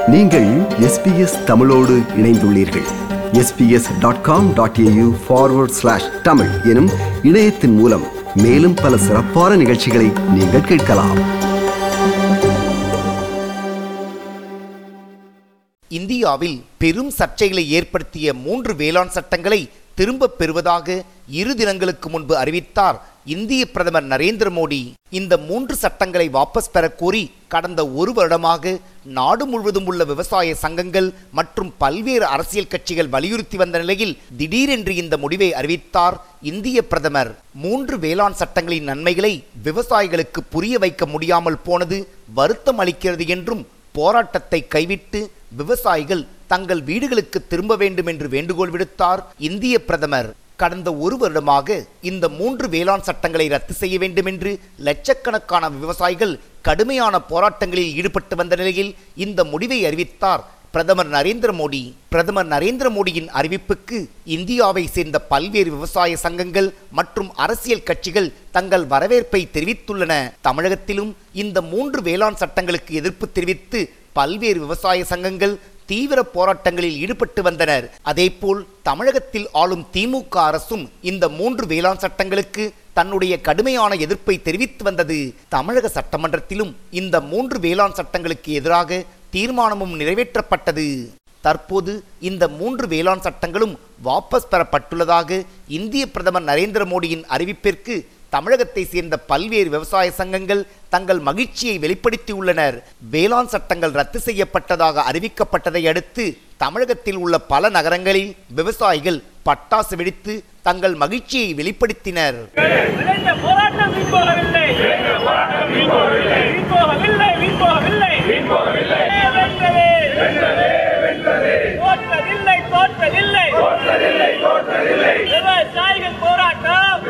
நீங்கள் எஸ்பிஎஸ் தமிழோடு இணைந்துள்ளீர்கள் SBS dot com dot AU forward slash Tamil எனும் இணையத்தின் மூலம் மேலும் பல சிறப்பான நிகழ்ச்சிகளை நீங்கள் கேட்கலாம் இந்தியாவில் பெரும் சர்ச்சைகளை ஏற்படுத்திய மூன்று வேளாண் சட்டங்களை திரும்பப் பெறுவதாக இரு தினங்களுக்கு முன்பு அறிவித்தார் இந்திய பிரதமர் நரேந்திர மோடி இந்த மூன்று சட்டங்களை வாபஸ் பெறக் கோரி கடந்த ஒரு வருடமாக நாடு முழுவதும் உள்ள விவசாய சங்கங்கள் மற்றும் பல்வேறு அரசியல் கட்சிகள் வலியுறுத்தி வந்த நிலையில் திடீரென்று இந்த முடிவை அறிவித்தார் இந்திய பிரதமர் மூன்று வேளாண் சட்டங்களின் நன்மைகளை விவசாயிகளுக்கு புரிய வைக்க முடியாமல் போனது வருத்தம் அளிக்கிறது என்றும் போராட்டத்தை கைவிட்டு விவசாயிகள் தங்கள் வீடுகளுக்கு திரும்ப வேண்டும் என்று வேண்டுகோள் விடுத்தார் இந்திய பிரதமர் கடந்த ஒரு வருடமாக இந்த மூன்று வேளாண் சட்டங்களை ரத்து செய்ய வேண்டும் என்று லட்சக்கணக்கான விவசாயிகள் கடுமையான போராட்டங்களில் ஈடுபட்டு வந்த நிலையில் இந்த முடிவை அறிவித்தார் பிரதமர் நரேந்திர மோடி பிரதமர் நரேந்திர மோடியின் அறிவிப்புக்கு இந்தியாவை சேர்ந்த பல்வேறு விவசாய சங்கங்கள் மற்றும் அரசியல் கட்சிகள் தங்கள் வரவேற்பை தெரிவித்துள்ளன தமிழகத்திலும் இந்த மூன்று வேளாண் சட்டங்களுக்கு எதிர்ப்பு தெரிவித்து பல்வேறு விவசாய சங்கங்கள் தீவிர போராட்டங்களில் ஈடுபட்டு வந்தனர் அதேபோல் தமிழகத்தில் ஆளும் திமுக அரசும் இந்த மூன்று வேளாண் சட்டங்களுக்கு தன்னுடைய கடுமையான எதிர்ப்பை தெரிவித்து வந்தது தமிழக சட்டமன்றத்திலும் இந்த மூன்று வேளாண் சட்டங்களுக்கு எதிராக தீர்மானமும் நிறைவேற்றப்பட்டது தற்போது இந்த மூன்று வேளாண் சட்டங்களும் வாபஸ் பெறப்பட்டுள்ளதாக இந்திய பிரதமர் நரேந்திர மோடியின் அறிவிப்பிற்கு தமிழகத்தை சேர்ந்த பல்வேறு விவசாய சங்கங்கள் தங்கள் மகிழ்ச்சியை வெளிப்படுத்தியுள்ளனர் வேளாண் சட்டங்கள் ரத்து செய்யப்பட்டதாக அறிவிக்கப்பட்டதை அடுத்து தமிழகத்தில் உள்ள பல நகரங்களில் விவசாயிகள் பட்டாசு வெடித்து தங்கள் மகிழ்ச்சியை வெளிப்படுத்தினர் விளைந்த போராட்டம் வீண் போகவில்லை வீண் போகவில்லை வீண் போகவில்லை வென்றதே தோற்றதில்லை தோற்றதில்லை விவசாயிகள் போராட்டம்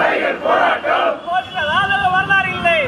தோற்றதாத வரலாறு இல்லை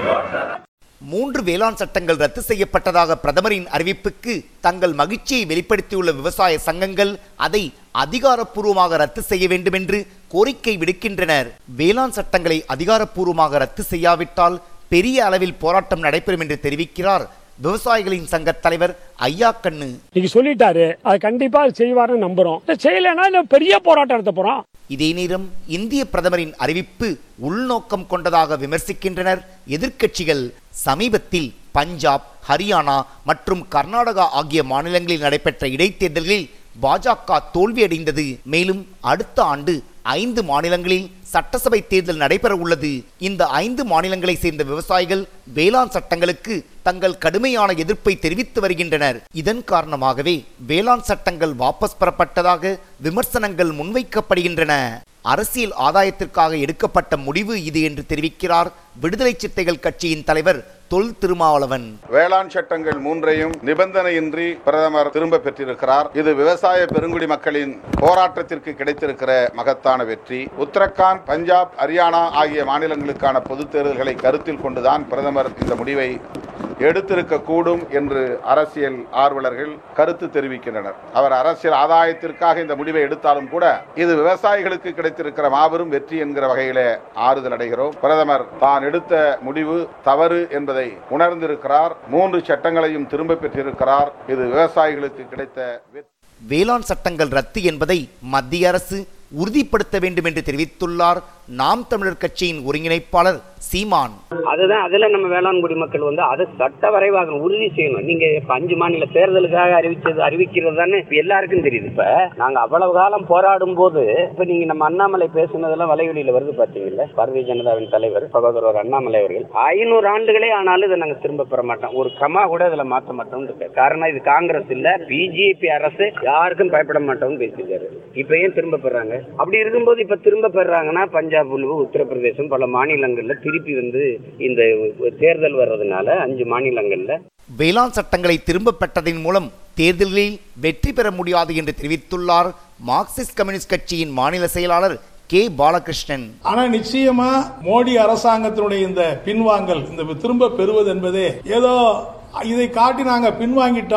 மூன்று வேளாண் சட்டங்கள் ரத்து செய்யப்பட்டதாக பிரதமரின் அறிவிப்புக்கு தங்கள் மகிழ்ச்சியை வெளிப்படுத்தியுள்ள விவசாய சங்கங்கள் அதை அதிகாரப்பூர்வமாக ரத்து செய்ய வேண்டும் என்று கோரிக்கை விடுக்கின்றனர் வேளாண் சட்டங்களை அதிகாரப்பூர்வமாக ரத்து செய்யாவிட்டால் பெரிய அளவில் போராட்டம் நடைபெறும் என்று தெரிவிக்கிறார் விவசாயிகளின் சங்க தலைவர் ஐயா கண்ணு இன்னைக்கு சொல்லிட்டாரு அது கண்டிப்பா செய்வாருன்னு நம்புறோம் செய்யலைன்னா இன்னும் பெரிய போராட்டம் நடத்த போறோம் இதே நேரம் இந்திய பிரதமரின் அறிவிப்பு உள்நோக்கம் கொண்டதாக விமர்சிக்கின்றனர் எதிர்க்கட்சிகள் சமீபத்தில் பஞ்சாப் ஹரியானா மற்றும் கர்நாடகா ஆகிய மாநிலங்களில் நடைபெற்ற இடைத்தேர்தல்களில் பாஜக தோல்வியடைந்தது மேலும் அடுத்த ஆண்டு ஐந்து மாநிலங்களில் சட்டசபை தேர்தல் நடைபெற உள்ளது இந்த ஐந்து மாநிலங்களை சேர்ந்த விவசாயிகள் வேளாண் சட்டங்களுக்கு தங்கள் கடுமையான எதிர்ப்பை தெரிவித்து வருகின்றனர் இதன் காரணமாகவே வேளாண் சட்டங்கள் வாபஸ் பெறப்பட்டதாக விமர்சனங்கள் முன்வைக்கப்படுகின்றன அரசியல் ஆதாயத்திற்காக எடுக்கப்பட்ட முடிவு இது என்று தெரிவிக்கிறார் விடுதலை சித்தைகள் கட்சியின் தலைவர் தொல் திருமாவளவன் வேளாண் சட்டங்கள் மூன்றையும் நிபந்தனையின்றி பிரதமர் திரும்ப பெற்றிருக்கிறார் இது விவசாய பெருங்குடி மக்களின் போராட்டத்திற்கு கிடைத்திருக்கிற மகத்தான வெற்றி உத்தரகாண்ட் பஞ்சாப் ஹரியானா ஆகிய மாநிலங்களுக்கான பொதுத் தேர்தல்களை கருத்தில் கொண்டுதான் பிரதமர் இந்த முடிவை எடுத்திருக்க கூடும் என்று அரசியல் ஆர்வலர்கள் கருத்து தெரிவிக்கின்றனர் அவர் அரசியல் ஆதாயத்திற்காக இந்த முடிவை எடுத்தாலும் கூட இது விவசாயிகளுக்கு கிடைத்திருக்கிற மாபெரும் வெற்றி என்கிற வகையிலே ஆறுதல் அடைகிறோம் பிரதமர் தான் எடுத்த முடிவு தவறு என்பதை உணர்ந்திருக்கிறார் மூன்று சட்டங்களையும் திரும்ப பெற்றிருக்கிறார் இது விவசாயிகளுக்கு கிடைத்த வெற்றி வேளாண் சட்டங்கள் ரத்து என்பதை மத்திய அரசு உறுதிப்படுத்த வேண்டும் என்று தெரிவித்துள்ளார் நாம் தமிழர் கட்சியின் ஒருங்கிணைப்பாளர் சீமான் அதுதான் அதுல நம்ம வேளாண் குடிமக்கள் வந்து அதை சட்ட வரைவாக உறுதி செய்யணும் நீங்க இப்ப அஞ்சு மாநில தேர்தலுக்காக அறிவிச்சது அறிவிக்கிறது தானே இப்ப எல்லாருக்கும் தெரியுது இப்ப நாங்க அவ்வளவு காலம் போராடும் போது இப்ப நீங்க நம்ம அண்ணாமலை பேசுனதெல்லாம் வலைவெளியில வருது பாத்தீங்கல்ல பாரதிய ஜனதாவின் தலைவர் சகோதரர் அண்ணாமலை அவர்கள் ஐநூறு ஆண்டுகளே ஆனாலும் இதை நாங்க திரும்ப பெற மாட்டோம் ஒரு கமா கூட இதுல மாத்த மாட்டோம் காரணம் இது காங்கிரஸ் இல்ல பிஜேபி அரசு யாருக்கும் பயப்பட மாட்டோம்னு பேசியிருக்காரு இப்ப ஏன் திரும்ப பெறாங்க அப்படி இருக்கும்போது இப்ப திரும்ப பெறாங்கன்னா பஞ்சாப் உத்தரப்பிரதேசம் பல மாநிலங்கள்ல திருப்பி வந்து இந்த தேர்தல் வர்றதுனால அஞ்சு மாநிலங்கள்ல வேளாண் சட்டங்களை திரும்ப பெற்றதன் மூலம் தேர்தலில் வெற்றி பெற முடியாது என்று தெரிவித்துள்ளார் மார்க்சிஸ்ட் கம்யூனிஸ்ட் கட்சியின் மாநில செயலாளர் கே பாலகிருஷ்ணன் ஆனா நிச்சயமா மோடி அரசாங்கத்தினுடைய இந்த பின்வாங்கல் இந்த திரும்ப பெறுவது என்பதே ஏதோ இதை காட்டி நாங்க பின்வாங்கிட்டோம்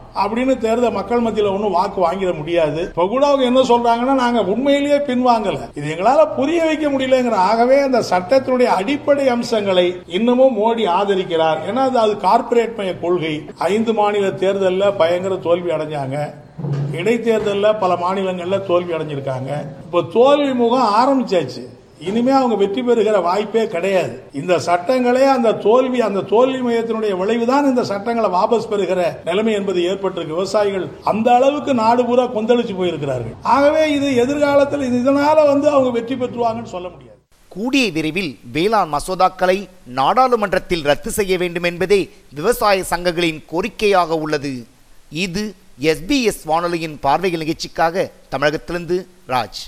அப்படின்னு தேர்தல் மக்கள் மத்தியில ஒன்றும் வாக்கு வாங்கிட முடியாது இப்ப கூட அவங்க என்ன சொல்றாங்கன்னா நாங்க உண்மையிலேயே பின்வாங்கல இது எங்களால புரிய வைக்க முடியலங்கிற ஆகவே அந்த சட்டத்தினுடைய அடிப்படை அம்சங்களை இன்னமும் மோடி ஆதரிக்கிறார் ஏன்னா அது அது கார்ப்பரேட் மய கொள்கை ஐந்து மாநில தேர்தலில் பயங்கர தோல்வி அடைஞ்சாங்க இடைத்தேர்தலில் பல மாநிலங்களில் தோல்வி அடைஞ்சிருக்காங்க இப்போ தோல்வி முகம் ஆரம்பிச்சாச்சு இனிமே அவங்க வெற்றி பெறுகிற வாய்ப்பே கிடையாது இந்த சட்டங்களே அந்த தோல்வி அந்த தோல்வி மையத்தினுடைய விளைவுதான் இந்த சட்டங்களை வாபஸ் பெறுகிற நிலைமை என்பது ஏற்பட்டிருக்கு விவசாயிகள் அந்த அளவுக்கு நாடு பூரா கொந்தளிச்சு போயிருக்கிறார்கள் ஆகவே இது எதிர்காலத்தில் இது இதனால வந்து அவங்க வெற்றி பெற்றுவாங்கன்னு சொல்ல முடியாது கூடிய விரைவில் வேளாண் மசோதாக்களை நாடாளுமன்றத்தில் ரத்து செய்ய வேண்டும் என்பதே விவசாய சங்கங்களின் கோரிக்கையாக உள்ளது இது எஸ்பிஎஸ் வானொலியின் பார்வைகள் நிகழ்ச்சிக்காக தமிழகத்திலிருந்து ராஜ்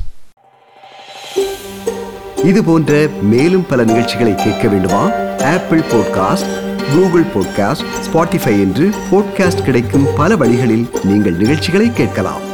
இது போன்ற மேலும் பல நிகழ்ச்சிகளை கேட்க வேண்டுமா Apple podcast Google podcast Spotify என்று பாட்காஸ்ட் கிடைக்கும் பல வழிகளில் நீங்கள் நிகழ்ச்சிகளை கேட்கலாம்